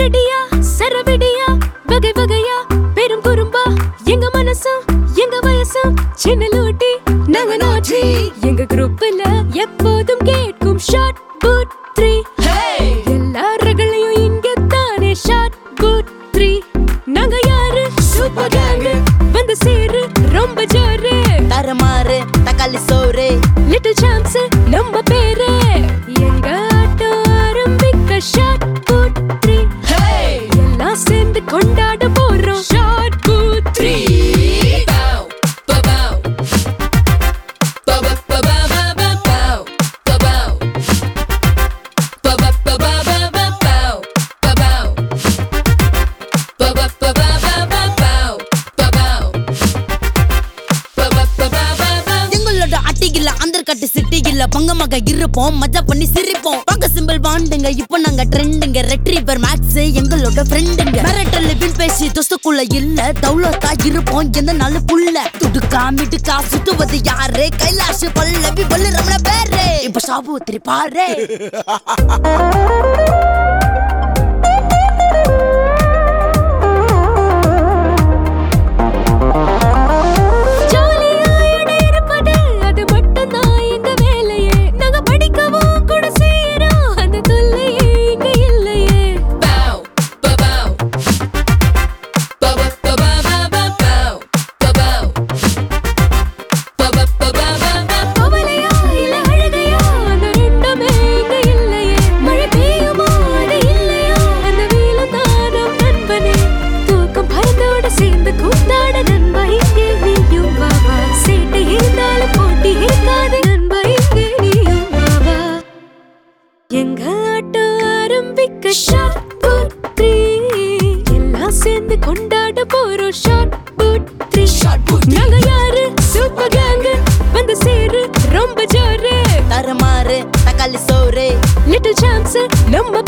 ரெடியா சரவெடியா வகை வகையா பெரும் குறும்பா எங்க மனசும் எங்க வயசும் சின்ன லூட்டி நாங்க நாட்டி எங்க குரூப்ல எப்போதும் கேட்கும் ஷார்ட் பூட் த்ரீ எல்லா ரகளையும் இங்க தானே ஷார்ட் பூட் த்ரீ நாங்க யாரு சூப்பர் கேங் வந்து சேரு ரொம்ப ஜோரு தரமாறு தக்காளி சோறு லிட்டில் சாம்ஸ் நம்ம பேரு எங்க ஆட்டம் ஆரம்பிக்க ஷார்ட் பூட் த்ரீ எல்லாம் சேர்ந்து கொண்டாட போறோம் ஷார்ட் பூட் த்ரீ எங்களோட அட்டிகில்ல அந்தர் கட்டு சிட்டிகில்ல பங்க மக இருப்போம் மஜா பண்ணி சிரிப்போம் பக்க சிம்பிள் பாண்டுங்க இப்போ நாங்க ட்ரெண்டுங்க ரெட்ரீவர் மேக்ஸ் எங்களோட ஃப்ரெண்டுங்க மிரட்டல் பின் பேசி துஸ்துக்குள்ள இல்ல தௌலத்தா இருப்போம் எந்த நாள் புள்ள துடுக்கா மிடுக்கா சுத்துவது யாரு கைலாஷ் பல்லவி பல்லு ரமண பேரு இப்ப சாபுத்திரி பாரு ஜாலியாயோட இருப்பது அது மட்டும்தான் எங்க வேலையே நாங்க படிக்கவும் கூட செய்யறோம் அந்த தொல்லையே இங்க இல்லையே கவலையா இல்ல அழுகையா அந்த ரெண்டுமே இங்க இல்லையே மழை பெய்யுமோ அது இல்லையா அந்த வெயிலும் தானம் நண்பனே தூக்கம் பறந்தோட சேர்ந்து கூத்தாட நண்பா இங்கே நீயும் வா வா சேட்டை இருந்தாலும் போட்டி இருக்காது நண்பா இங்கே நீயும் வா வா எங்க ஆட்டம் ஆரம்பிக்க ஷார்ட் புட் த்ரீ எல்லாம் சேர்ந்து கொண்டாட போறோம் ஷார்ட் புட் த்ரீ நாங்க யாரு சூப்பர் கேங் வந்து சேரு ரொம்ப ஜோரு தரமாறு தக்காளி சோறு லிட்டில் சாம்ஸ் நம்ம